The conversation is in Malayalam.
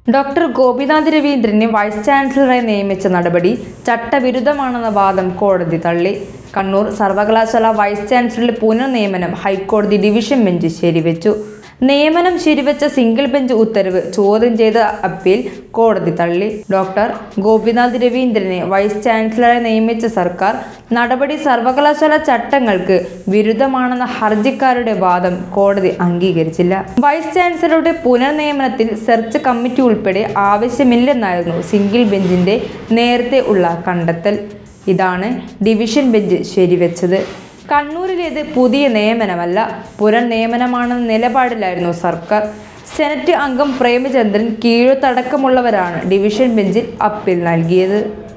ഡോക്ടർ ഗോപിനാഥ് രവീന്ദ്രനെ വൈസ് ചാൻസലറായി നിയമിച്ച നടപടി ചട്ടവിരുദ്ധമാണെന്ന വാദം കോടതി തള്ളി കണ്ണൂർ സർവകലാശാല വൈസ് ചാൻസലറുടെ പുനർനിയമനം ഹൈക്കോടതി ഡിവിഷൻ ബെഞ്ച് ശരിവെച്ചു നിയമനം ശരിവെച്ച സിംഗിൾ ബെഞ്ച് ഉത്തരവ് ചോദ്യം ചെയ്ത അപ്പീൽ കോടതി തള്ളി ഡോക്ടർ ഗോപിനാഥ് രവീന്ദ്രനെ വൈസ് ചാൻസലറായി നിയമിച്ച സർക്കാർ നടപടി സർവകലാശാല ചട്ടങ്ങൾക്ക് വിരുദ്ധമാണെന്ന ഹർജിക്കാരുടെ വാദം കോടതി അംഗീകരിച്ചില്ല വൈസ് ചാൻസലറുടെ പുനർനിയമനത്തിൽ സെർച്ച് കമ്മിറ്റി ഉൾപ്പെടെ ആവശ്യമില്ലെന്നായിരുന്നു സിംഗിൾ ബെഞ്ചിന്റെ നേരത്തെ ഉള്ള കണ്ടെത്തൽ ഇതാണ് ഡിവിഷൻ ബെഞ്ച് ശരിവെച്ചത് കണ്ണൂരിലേത് പുതിയ നിയമനമല്ല പുനർനിയമനമാണെന്ന നിലപാടിലായിരുന്നു സർക്കാർ സെനറ്റ് അംഗം പ്രേമചന്ദ്രൻ കീഴത്തടക്കമുള്ളവരാണ് ഡിവിഷൻ ബെഞ്ചിൽ അപ്പീൽ നൽകിയത്